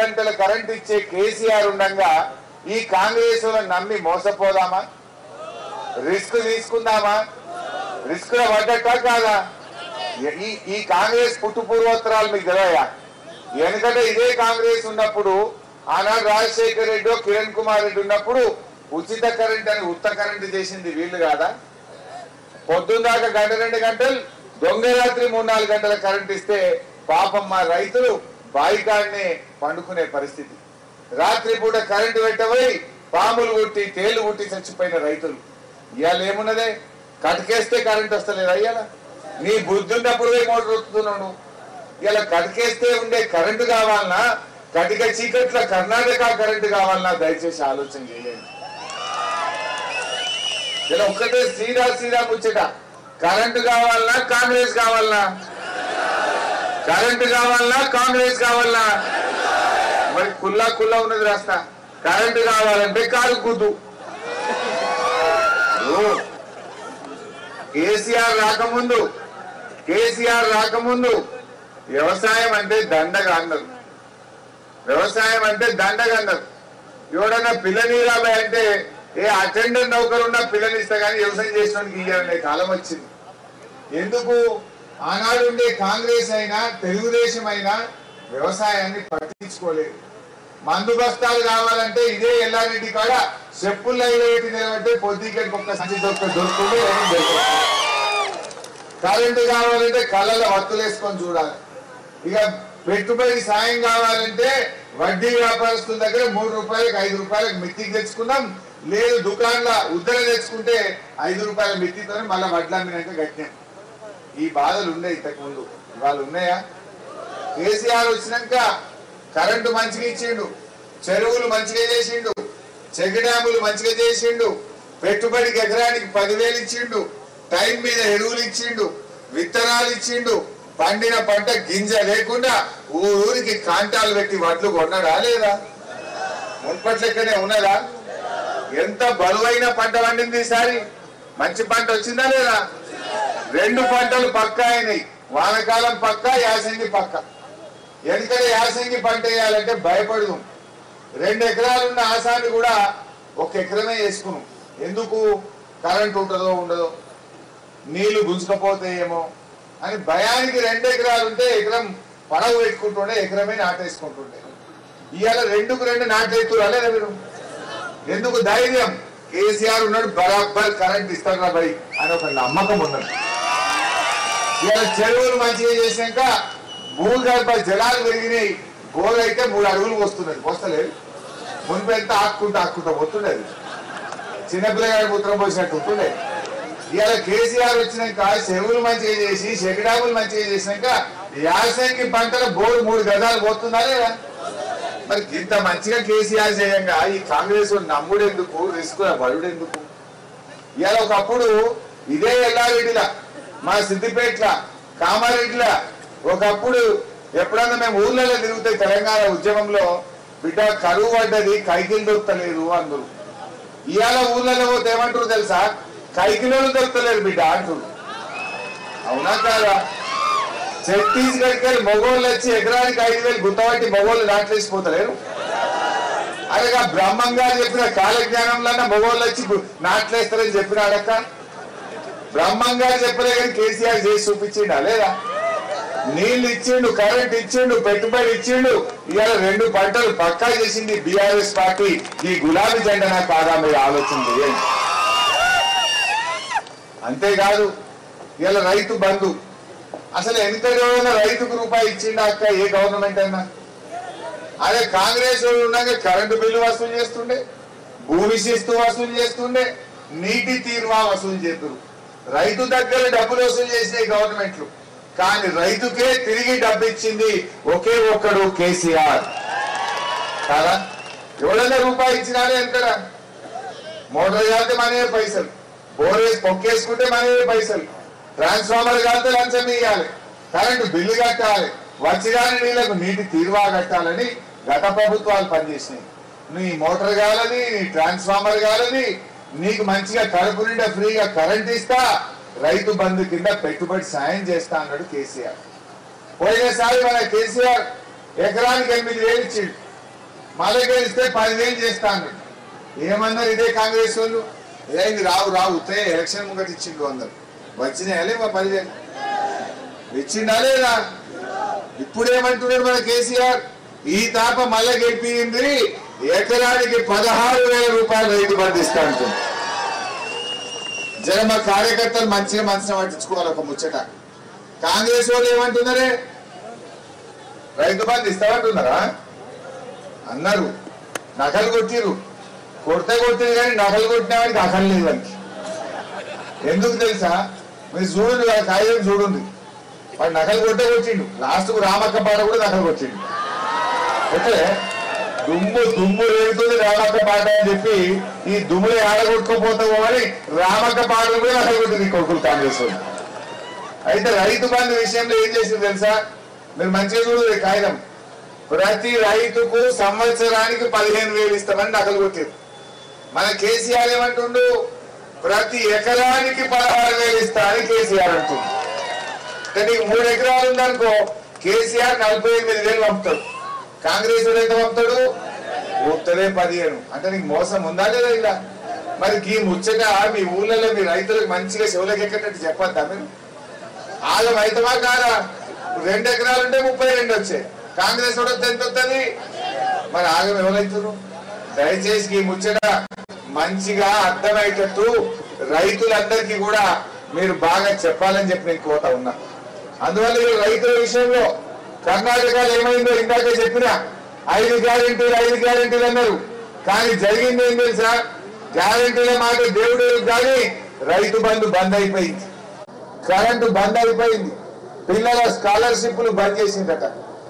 గంటల కరెంట్ ఇచ్చే కేసీఆర్ ఉండగా ఈ కాంగ్రెస్ వాళ్ళని నమ్మి మోసపోదామా రిస్క్ తీసుకుందామా రిస్క్ లో పడ్డట్టా కాదా ఈ ఈ కాంగ్రెస్ పుట్టు పూర్వోత్తరాలు మీకు తెలియయా ఎందుకంటే ఇదే కాంగ్రెస్ ఉన్నప్పుడు ఆనాడు రాజశేఖర్ రెడ్డి కిరణ్ కుమార్ రెడ్డి ఉన్నప్పుడు ఉచిత కరెంట్ అని ఉత్త కరెంట్ చేసింది వీళ్ళు కాదా పొద్దున్న దాకా గంట రెండు గంటలు దొంగ రాత్రి మూడు నాలుగు గంటల కరెంట్ ఇస్తే పాపం మా రైతులు బాయికాడినే పండుకునే పరిస్థితి రాత్రి పూట కరెంటు పెట్టబోయి పాములు కొట్టి తేళ్లు కొట్టి చచ్చిపోయిన రైతులు ఇవాళ ఏమున్నదే కటికేస్తే కరెంట్ వస్తలేదు అయ్యాల నీ బుద్ధి ఉన్నప్పుడు పోయి మోటార్ వస్తున్నావు ఇలా కటికేస్తే ఉండే కరెంటు కావాలన్నా కటిక చీకట్ల కర్ణాటక కరెంటు కావాలన్నా దయచేసి ఆలోచన చేయండి ఇలా ఒక్కటే శ్రీరా శ్రీరా ముచ్చట కరెంటు కావాలన్నా కాంగ్రెస్ కావాలన్నా కరెంటు కావాలన్నా కాంగ్రెస్ కావాలన్నా మరి కుల్లా కుల్లా ఉన్నది రాస్తా కరెంటు కావాలంటే కారు కుద్దు కేసీఆర్ రాకముందు కేసీఆర్ రాకముందు వ్యవసాయం అంటే దండగా అన్నారు వ్యవసాయం అంటే దండగా అన్నారు ఎవడన్నా పిల్లనీరాబాయ్ అంటే ఏ అటెండర్ నౌకరు ఉన్న పిల్లనిస్తా కానీ వ్యవసాయం చేసినోడికి ఇయ్యాలనే కాలం వచ్చింది ఎందుకు ఆనాడు ఉండే కాంగ్రెస్ అయినా తెలుగుదేశం అయినా వ్యవసాయాన్ని పట్టించుకోలేదు మందు బస్తాలు కావాలంటే ఇదే ఎల్లారెడ్డి కాడ చెప్పులు పెట్టి నిలబడితే పొద్దుకెళ్ళి ఒక్క సంచి దొక్క దొరుకుతుండే ఏమీ దొరకదు. కరెంటు కావాలంటే కళ్ళలో వత్తులేసుకొని చూడాలి ఇక పెట్టుబడి సాయం కావాలంటే వడ్డీ వ్యాపారస్తుల దగ్గర మూడు రూపాయలకు ఐదు రూపాయలకు మిత్తికి తెచ్చుకున్నాం లేదు దుకాణంలో ఉద్దర తెచ్చుకుంటే ఐదు రూపాయల మిత్తితో మళ్ళీ వడ్లు అమ్మినాక కట్టినాం ఈ బాధలు ఉండే ఇంతకు ముందు ఇవాళ ఉన్నాయా కేసీఆర్ వచ్చినాక కరెంటు మంచిగా ఇచ్చిండు చెరువులు మంచిగా చేసిండు చెక్ డ్యాములు మంచిగా చేసిండు పెట్టుబడికి ఎకరానికి పదివేలు ఇచ్చిండు టైం మీద ఎరువులు ఇచ్చిండు విత్తనాలు ఇచ్చిండు పండిన పంట గింజ లేకుండా ఊరికి కాంటాలు పెట్టి వడ్లు కొన్నాడా లేదా మున్పట్లెక్కనే ఉన్నదా ఎంత బరువైన పంట పండింది ఈసారి మంచి పంట వచ్చిందా లేదా రెండు పంటలు పక్కా అయినాయి వానకాలం పక్క యాసంగి పక్క ఎందుకంటే యాసంగి పంట వేయాలంటే భయపడదు రెండు ఎకరాలున్న ఆసాన్ని కూడా ఒక ఎకరమే వేసుకున్నాం ఎందుకు కరెంట్ ఉంటుందో ఉండదో నీళ్లు గుంజుకపోతాయేమో అని భయానికి రెండు ఎకరాలు ఉంటే ఎకరం పడవ పెట్టుకుంటుండే ఎకరమే నాటేసుకుంటుండే ఇవాళ రెండుకు రెండు నాటేస్తురా లేదా మీరు ఎందుకు ధైర్యం కేసీఆర్ ఉన్నాడు బరాబర్ కరెంట్ ఇస్తాడు భయ్ అని ఒక నమ్మకం ఉన్నది ఇలా చెరువులు మంచిగా చేసాక భూగర్భ జలాలు పెరిగినాయి బోర్ అయితే మూడు అడుగులు వస్తున్నది వస్తలేదు మునిపి ఎంత ఆక్కుంటా ఆక్కుంటా వస్తుండేది చిన్నపిల్లగాడి మూత్రం పోసినట్టు ఉంటుండే ఇవాళ కేసీఆర్ వచ్చినాక చెరువులు మంచిగా చేసి షెగడాములు మంచిగా చేసినాక యాసంగి పంటల బోరు మూడు గదాలు పోతుందా లేదా మరి ఇంత మంచిగా కేసీఆర్ చేయంగా ఈ కాంగ్రెస్ వాడు నమ్ముడు ఎందుకు రిస్క్ బడుడు ఎందుకు ఇవాళ ఒకప్పుడు ఇదే ఎల్లారెడ్డిలా మా సిద్దిపేట్ల కామారెడ్డిలా ఒకప్పుడు ఎప్పుడన్నా మేము ఊర్లలో తిరుగుతే తెలంగాణ ఉద్యమంలో బిడ్డ కరువు పడ్డది కైకిలు దొరకలేదు అందరు ఇవాళ ఊర్లలో పోతే ఏమంటారు తెలుసా కైకిలోలు దొరకలేదు బిడ్డ అంటారు అవునా కాదా ఛత్తీస్గఢ్కి వెళ్ళి మొగోళ్ళు వచ్చి ఎకరానికి ఐదు వేలు గుత్తబట్టి మొగోళ్ళు నాట్లేసిపోతలేరు అలాగా బ్రహ్మంగా చెప్పిన కాలజ్ఞానంలో మొగోళ్ళు వచ్చి గు- నాట్లేస్తారని చెప్పినాడక్క బ్రహ్మంగా చెప్పలే కానీ కేసీఆర్ చేసి చూపించిండా లేదా నీళ్లు ఇచ్చిండు కరెంట్ ఇచ్చిండు పెట్టుబడి ఇచ్చిండు ఇవాళ రెండు పంటలు పక్కా చేసింది బీఆర్ఎస్ పార్టీ ఈ గులాబీ జెండా నాకు కాదా మీరు ఆలోచన చేయండి అంతేకాదు ఇవాళ రైతు బంధు అసలు ఎంత ఎవరైనా రైతుకు రూపాయి ఇచ్చిండా అక్క ఏ గవర్నమెంట్ అయినా అదే కాంగ్రెస్ వాళ్ళు ఉన్నాక కరెంటు బిల్లు వసూలు చేస్తుండే భూమి శిస్తు వసూలు చేస్తుండే నీటి తీర్వా వసూలు చేతురు రైతు దగ్గర డబ్బులు వసూలు చేసినాయి గవర్నమెంట్లు కానీ రైతుకే తిరిగి డబ్బు ఇచ్చింది ఒకే ఒక్కడు కేసీఆర్ కాదా ఎవడన్నా రూపాయి ఇచ్చినాడే ఎంతరా మోటార్ కాలితే మనమే పైసలు బోర్ వేసి పొక్కేసుకుంటే మనమే పైసలు ట్రాన్స్ఫార్మర్ కాలితే లంచం ఇవ్వాలి కరెంటు బిల్లు కట్టాలి వచ్చిరాని నీళ్లకు నీటి తీరువా కట్టాలని గత ప్రభుత్వాలు పనిచేసినాయి నీ మోటార్ కాలని నీ ట్రాన్స్ఫార్మర్ కాలని నీకు మంచిగా కడుపు నిండా ఫ్రీగా కరెంట్ ఇస్తా రైతు బంధు కింద పెట్టుబడి సాయం చేస్తా అన్నాడు కేసీఆర్ పోయినసారి మన కేసీఆర్ ఎకరానికి ఎనిమిది వేలు ఇచ్చిండు మళ్ళీ గెలిస్తే పదివేలు చేస్తాను ఏమన్నారు ఇదే కాంగ్రెస్ వాళ్ళు ఏ ఇది రావు రావు ఉత్తే ఎలక్షన్ ముంగట ఇచ్చిండు అందరు వచ్చినాయా లేవా పదివేలు ఇచ్చిండా లేదా ఇప్పుడు ఏమంటున్నాడు మన కేసీఆర్ ఈ తాప మళ్ళా గెలిపింది ఎకరానికి పదహారు వేల రూపాయలు రైతు బంధు ఇస్తా అంటుంది జర మా కార్యకర్తలు మంచిగా మనసున పట్టించుకోవాలి ఒక ముచ్చట కాంగ్రెస్ వాళ్ళు ఏమంటున్నారే రైతు బంధు ఇస్తామంటున్నారా అన్నారు నకలు కొట్టిరు కొడితే కొట్టిరు కానీ నకలు కొట్టిన వాడికి అకలు లేదు వాడికి ఎందుకు తెలుసా మీరు చూడండి వాళ్ళ కాగితం చూడండి వాడు నకలు కొట్టే కొట్టిండు లాస్ట్ కు రామక్క పాట కూడా నకలు కొట్టిండు ఓకే దుమ్ము దుమ్ము రేగుతుంది రామక్క పాట అని చెప్పి ఈ దుమ్ములు ఆడగొట్టుకోపోతావు అని రామక్క పాటలు కూడా నకలు కొట్టింది ఈ కొడుకులు కాంగ్రెస్ వాళ్ళు అయితే రైతు బంధు విషయంలో ఏం చేసింది తెలుసా మీరు మంచిగా చూడదు కాగితం ప్రతి రైతుకు సంవత్సరానికి పదిహేను వేలు ఇస్తామని నకలు కొట్టారు మన కేసీఆర్ ఏమంటుండు ప్రతి ఎకరానికి పదహారు వేలు ఇస్తా అని కేసీఆర్ అంటుంది అంటే నీకు మూడు ఎకరాలు ఉందనుకో కేసీఆర్ నలభై ఎనిమిది వేలు పంపుతాడు కాంగ్రెస్ వాడు ఎంత పంపుతాడు ఉత్తరే పదిహేను అంటే నీకు మోసం ఉందా లేదా ఇలా మరి ఈ ముచ్చట మీ ఊళ్ళలో మీ రైతులకు మంచిగా చెవులకు ఎక్కటట్టు చెప్పొద్దా మీరు ఆగం అయితమా కాదా రెండు ఎకరాలు ఉంటే ముప్పై రెండు వచ్చాయి కాంగ్రెస్ వాడు వస్తే ఎంత వస్తుంది మరి ఆగం ఎవరైతున్నారు దయచేసి ఈ ముచ్చట మంచిగా అర్థమయ్యేటట్టు రైతులందరికీ కూడా మీరు బాగా చెప్పాలని చెప్పి నేను కోత ఉన్నా అందువల్ల ఈ రైతుల విషయంలో కర్ణాటకలో ఏమైందో ఇందాక చెప్పిన ఐదు గ్యారెంటీలు ఐదు గ్యారెంటీలు అన్నారు కానీ జరిగింది ఏం తెలుసా గ్యారెంటీల మాట దేవుడు కానీ రైతు బంధు బంద్ అయిపోయింది కరెంటు బంద్ అయిపోయింది పిల్లల స్కాలర్షిప్లు బంద్ చేసిందట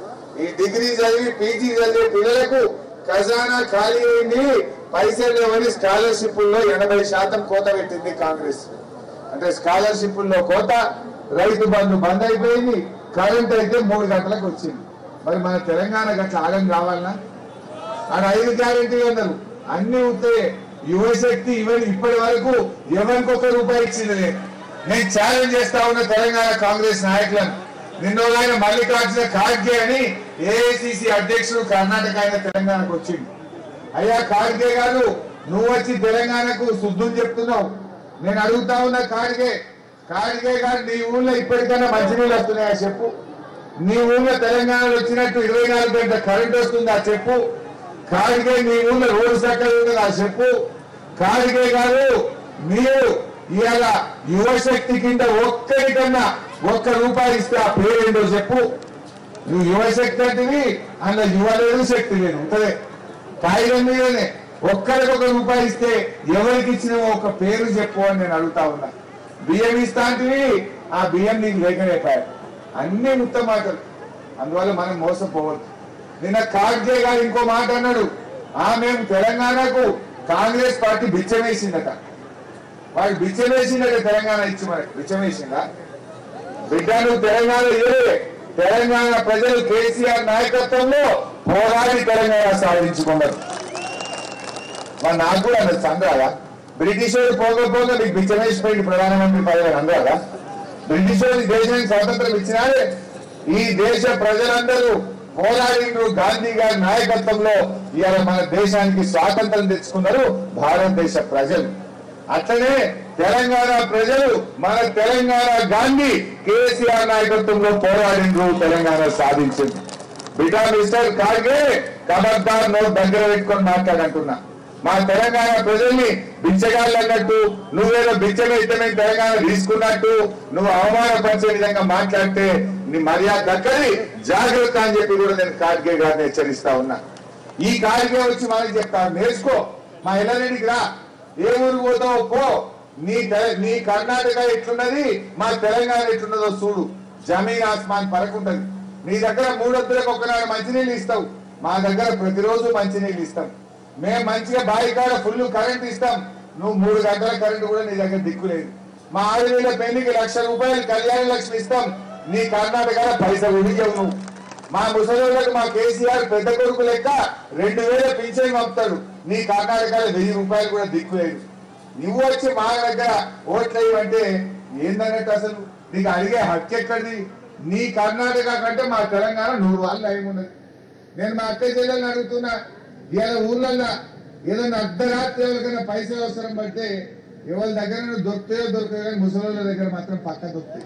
ఈ డిగ్రీ చదివి పీజీ చదివే పిల్లలకు ఖజానా ఖాళీ అయింది పైసలు లేవని స్కాలర్షిప్ల్లో ఎనభై శాతం కోత పెట్టింది కాంగ్రెస్ అంటే స్కాలర్షిప్ల్లో కోత రైతు బంధు బంద్ అయిపోయింది కరెంట్ అయితే మూడు గంటలకు వచ్చింది మరి మన తెలంగాణ గట్ల ఆగం కావాలనా ఆడ ఐదు గ్యారెంటీ అన్నారు అన్ని ఉంటే యువశక్తి ఇవన్నీ ఇప్పటి వరకు ఎవరికి ఒక రూపాయి ఇచ్చింది లేదు నేను ఛాలెంజ్ చేస్తా ఉన్న తెలంగాణ కాంగ్రెస్ నాయకులను నిన్న ఆయన మల్లికార్జున ఖార్గే అని ఏఐసిసి అధ్యక్షుడు కర్ణాటక ఆయన తెలంగాణకు వచ్చిండు అయ్యా ఖార్గే గారు నువ్వు వచ్చి తెలంగాణకు శుద్ధం చెప్తున్నావు నేను అడుగుతా ఉన్నా ఖార్గే ఖార్గే గారు నీ ఊళ్ళో ఇప్పటికైనా మంచినీళ్ళు వస్తున్నాయా చెప్పు నీ ఊళ్ళో తెలంగాణలో వచ్చినట్టు ఇరవై నాలుగు గంటల కరెంట్ వస్తుందా చెప్పు కాడికే నీ ఊళ్ళో రోడ్డు సక్కగా ఉంటుందా చెప్పు కాడికే కాదు మీరు ఇవాళ యువశక్తి కింద ఒక్కరికన్నా ఒక్క రూపాయి ఇస్తే ఆ పేరేంటో చెప్పు నువ్వు యువశక్తి అంటివి అందులో యువ లేదు శక్తి లేదు ఉంటదే కాగితం మీదనే ఒక్కరికి ఒక రూపాయి ఇస్తే ఎవరికి ఇచ్చిన ఒక పేరు చెప్పు అని నేను అడుగుతా ఉన్నా బియ్యం ఇస్తా అంటివి ఆ బియ్యం నీకు లేకనేపారు అన్ని ఉత్తమ మాటలు అందువల్ల మనం మోసపోవద్దు నిన్న కార్గే గారు ఇంకో మాట అన్నాడు ఆ మేము తెలంగాణకు కాంగ్రెస్ పార్టీ బిచ్చం వేసిందట వాడు బిచ్చం వేసిందట తెలంగాణ ఇచ్చి మనకి బిచ్చం వేసిందా బిడ్డ నువ్వు తెలంగాణ ఇవ్వలే తెలంగాణ ప్రజలు కేసీఆర్ నాయకత్వంలో పోరాడి తెలంగాణ సాధించుకున్నారు మరి నాకు కూడా అన్నది చంద్రాలా బ్రిటిష్ వాడు పోగా పోగా నీకు బిచ్చమేసిపోయింది ప్రధానమంత్రి పదవి అందరాలా బ్రిటిష్ వాడి దేశానికి స్వాతంత్రం ఇచ్చినారే ఈ దేశ ప్రజలందరూ పోరాడిండ్రు గాంధీ గారి నాయకత్వంలో ఇవాళ మన దేశానికి స్వాతంత్రం తెచ్చుకున్నారు భారతదేశ ప్రజలు అట్లనే తెలంగాణ ప్రజలు మన తెలంగాణ గాంధీ కేసీఆర్ నాయకత్వంలో పోరాడిండ్రు తెలంగాణ సాధించింది బిటా మిస్టర్ కార్గే ఖబర్దార్ నోట్ దగ్గర పెట్టుకొని మాట్లాడంటున్నా మా తెలంగాణ ప్రజల్ని బిచ్చగాళ్ళు అన్నట్టు నువ్వేదో బిచ్చగా అయితే మేము తెలంగాణ తీసుకున్నట్టు నువ్వు అవమానపరిచే విధంగా మాట్లాడితే నీ మర్యాద దక్కది జాగ్రత్త అని చెప్పి కూడా నేను కార్గే గారిని హెచ్చరిస్తా ఉన్నా ఈ కార్గే వచ్చి మనకి చెప్తా నేర్చుకో మా ఎల్లరెడ్డికి రా ఏ ఊరు పోతావో పో నీ తె- నీ కర్ణాటక ఎట్లున్నది మా తెలంగాణ ఎట్లున్నదో చూడు జమీన్ ఆస్మాన్ పరకుంటది నీ దగ్గర మూడొద్దులకు ఒక్కనాడు మంచినీళ్ళు ఇస్తావు మా దగ్గర ప్రతిరోజు మంచినీళ్ళు ఇస్తాం మేము మంచిగా బావి కాడ ఫుల్ కరెంట్ ఇస్తాం నువ్వు మూడు గంటల కరెంట్ కూడా నీ దగ్గర దిక్కులేదు మా ఆడవీళ్ళ పెళ్లికి లక్ష రూపాయలు కళ్యాణ లక్ష్మి ఇస్తాం నీ కర్ణాటకలో పైసలు ఉడిగవు నువ్వు మా ముసలిళ్ళకు మా కేసీఆర్ పెద్ద కొడుకు లెక్క రెండు వేల పింఛన్ పంపుతాడు నీ కర్ణాటకలో వెయ్యి రూపాయలు కూడా దిక్కులేదు నువ్వు వచ్చి మా దగ్గర ఓట్లు వేయమంటే ఏందన్నట్టు అసలు నీకు అడిగే హక్కు ఎక్కడిది నీ కర్ణాటక కంటే మా తెలంగాణ నూరు వాళ్ళు నయం ఉన్నది నేను మా అక్క చెల్లెల్ని అడుగుతున్నా ఇవాళ ఊర్లల్లో ఏదైనా అర్ధరాత్రి ఎవరికైనా పైసలు అవసరం పడితే ఎవరి దగ్గర దొరుకుతాయో దొరుకుతాయో కానీ ముసలి దగ్గర మాత్రం పక్క దొరుకుతాయి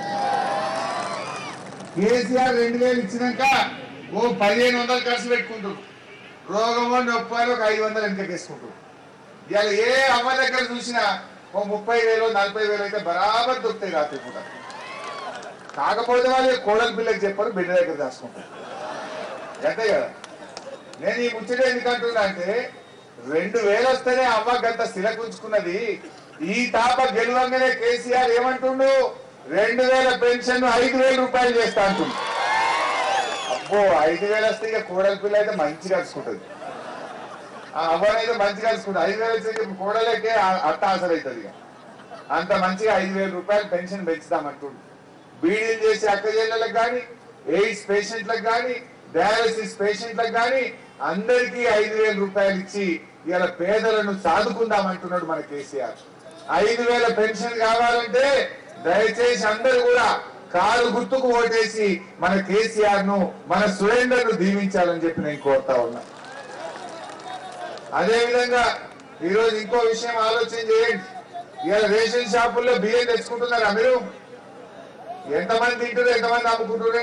కేసీఆర్ రెండు వేలు ఇచ్చినాక ఓ పదిహేను వందలు ఖర్చు పెట్టుకుంటారు రోగమో నొప్పి ఒక ఐదు వందలు వెనకేసుకుంటారు ఇవాళ ఏ అమ్మ దగ్గర చూసినా ఓ ముప్పై వేలు నలభై వేలు అయితే బరాబర్ దొరుకుతాయి రాత్రి పూట కాకపోతే వాళ్ళు కోడలి పిల్లకి చెప్పారు బిడ్డ దగ్గర దాచుకుంటారు అంతే కదా నేను ఈ ముచ్చట ఎందుకంటున్నా అంటే రెండు వేలు వస్తేనే అమ్మ గంట శిలకుంచుకున్నది ఈ తాప గెలవంగానే కేసీఆర్ ఏమంటుండు రెండు వేల పెన్షన్ ఐదు వేల రూపాయలు చేస్తా అంటుండు అబ్బో ఐదు వేలు వస్తే ఇక కోడలి పిల్ల అయితే మంచిగా కలుసుకుంటుంది ఆ అవ్వనైతే మంచిగా కలుసుకుంటుంది ఐదు వేలు వచ్చే కోడలకే అట్ట ఆసర అవుతుంది ఇక అంత మంచిగా ఐదు వేల రూపాయలు పెన్షన్ పెంచుతామంటుండు బీడీలు చేసే అక్క చెల్లెలకు కానీ ఎయిడ్స్ పేషెంట్లకు కానీ డయాలసిస్ పేషెంట్లకు కానీ అందరికీ ఐదు వేల రూపాయలు ఇచ్చి ఇలా పేదలను సాదుకుందామంటున్నాడు మన కేసీఆర్ ఐదు వేల పెన్షన్ కావాలంటే దయచేసి అందరూ కూడా కారు గుర్తుకు ఓటేసి మన కేసీఆర్ ను మన సురేందర్ ను దీవించాలని చెప్పి నేను కోరుతా ఉన్నా అదే విధంగా ఈరోజు ఇంకో విషయం ఆలోచన చేయండి ఇవాళ రేషన్ షాపుల్లో బియ్యం తెచ్చుకుంటున్నారా మీరు ఎంతమంది తింటున్నారు ఎంతమంది అమ్ముకుంటున్నారు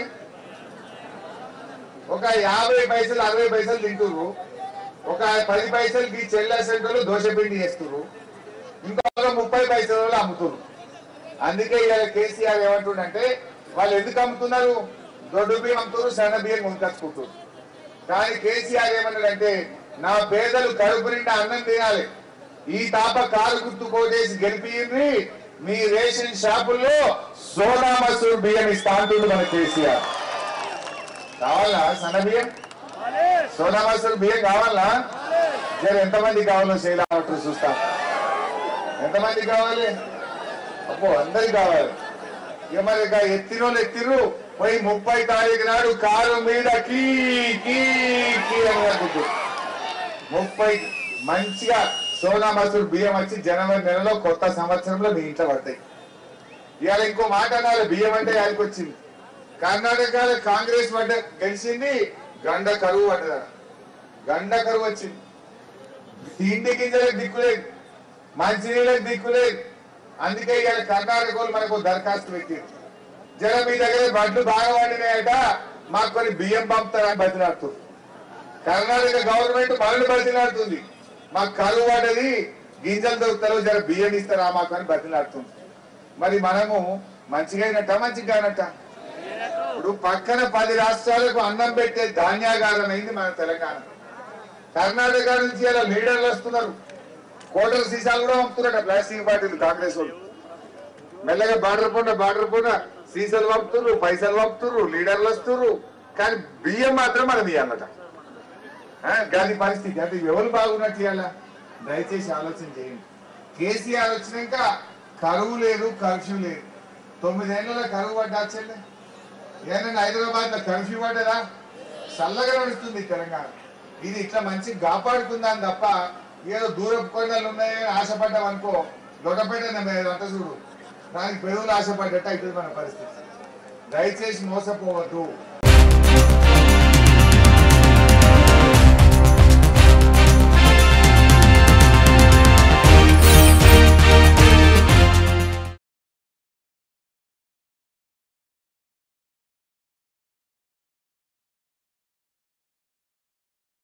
ఒక యాభై పైసలు అరవై పైసలు తింటుర్రు ఒక పది పైసలకి చెల్లె సెంటర్లు దోశపిండి చేస్తుర్రు ఇంకొక ముప్పై పైసల వాళ్ళు అమ్ముతున్నారు అందుకే ఇవాళ కేసీఆర్ ఏమంటుండంటే వాళ్ళు ఎందుకు అమ్ముతున్నారు దొడ్డు బియ్యం అమ్ముతున్నారు సన్న బియ్యం కొనుకొచ్చుకుంటారు కానీ కేసీఆర్ ఏమన్నాడంటే నా పేదలు కడుపు నిండా అన్నం తినాలి ఈ తాప కారు గుర్తు కోటేసి గెలిపింది మీ రేషన్ షాపుల్లో సోనా మసూర్ బియ్యం ఇస్తా అంటుంది మన కేసీఆర్ కావాలా సన్న బియ్యం సోనా మసూర్ బియ్యం కావాలా జర ఎంతమంది కావాలో శైలావట్రు చూస్తాం ఎంతమంది కావాలి అబ్బో అందరికి కావాలి ఇక మరి ఇక ఎత్తినోళ్ళు ఎత్తిర్రు పోయి ముప్పై తారీఖు నాడు కారు మీద కీ కీ కీ అని అనుకుంటారు ముప్పై మంచిగా సోనా మసూర్ బియ్యం వచ్చి జనవరి నెలలో కొత్త సంవత్సరంలో మీ ఇంట్లో పడతాయి ఇవాళ ఇంకో మాట అన్నారు బియ్యం అంటే ఆయనకు వచ్చింది కర్ణాటకలో కాంగ్రెస్ పడ్డ గెలిచింది గండ కరువు పడ్డదా గండ కరువు వచ్చింది తిండి గింజలకు దిక్కులేదు మంచినీళ్ళకి దిక్కులేదు అందుకే ఇవాళ కర్ణాటక వాళ్ళు మనకు దరఖాస్తు పెట్టారు జర మీ దగ్గర బడ్లు బాగా పండినాయట మాకు కొన్ని బియ్యం పంపుతారని బతిలాడుతుంది కర్ణాటక గవర్నమెంట్ మనల్ని బతిలాడుతుంది మాకు కరువు పడ్డది గింజలు దొరుకుతారు జర బియ్యం ఇస్తారా మాకు అని బతిలాడుతుంది మరి మనము మంచిగా అయినట్ట మంచిగా అయినట్ట ఇప్పుడు పక్కన పది రాష్ట్రాలకు అన్నం పెట్టే ధాన్యాగారం అయింది మన తెలంగాణ కర్ణాటక నుంచి అలా లీడర్లు వస్తున్నారు కోటల సీసాలు కూడా పంపుతున్నారట ప్లాస్టిక్ బాటిల్ కాంగ్రెస్ వాళ్ళు మెల్లగా బార్డర్ పూట బార్డర్ పూట సీసాలు పంపుతుర్రు పైసలు పంపుతుర్రు లీడర్లు వస్తుర్రు కానీ బియ్యం మాత్రం మనం ఇవ్వాలట గాది పరిస్థితి అంటే ఎవరు బాగున్నట్టు ఇవ్వాలా దయచేసి ఆలోచన చేయండి కేసీఆర్ వచ్చినాక కరువు లేదు కర్ఫ్యూ లేదు తొమ్మిదేళ్లలో కరువు పడ్డా చెల్లె ఏదైనా హైదరాబాద్ లో కర్ఫ్యూ పడ్డదా చల్లగా నడుస్తుంది తెలంగాణ ఇది ఇట్లా మంచిగా కాపాడుకుందాం తప్ప ఏదో దూరపు కొండలు ఉన్నాయని ఆశపడ్డాం అనుకో దొడపేట అంత చూడు దానికి పెదవులు ఆశపడ్డట్టు అవుతుంది మన పరిస్థితి దయచేసి మోసపోవద్దు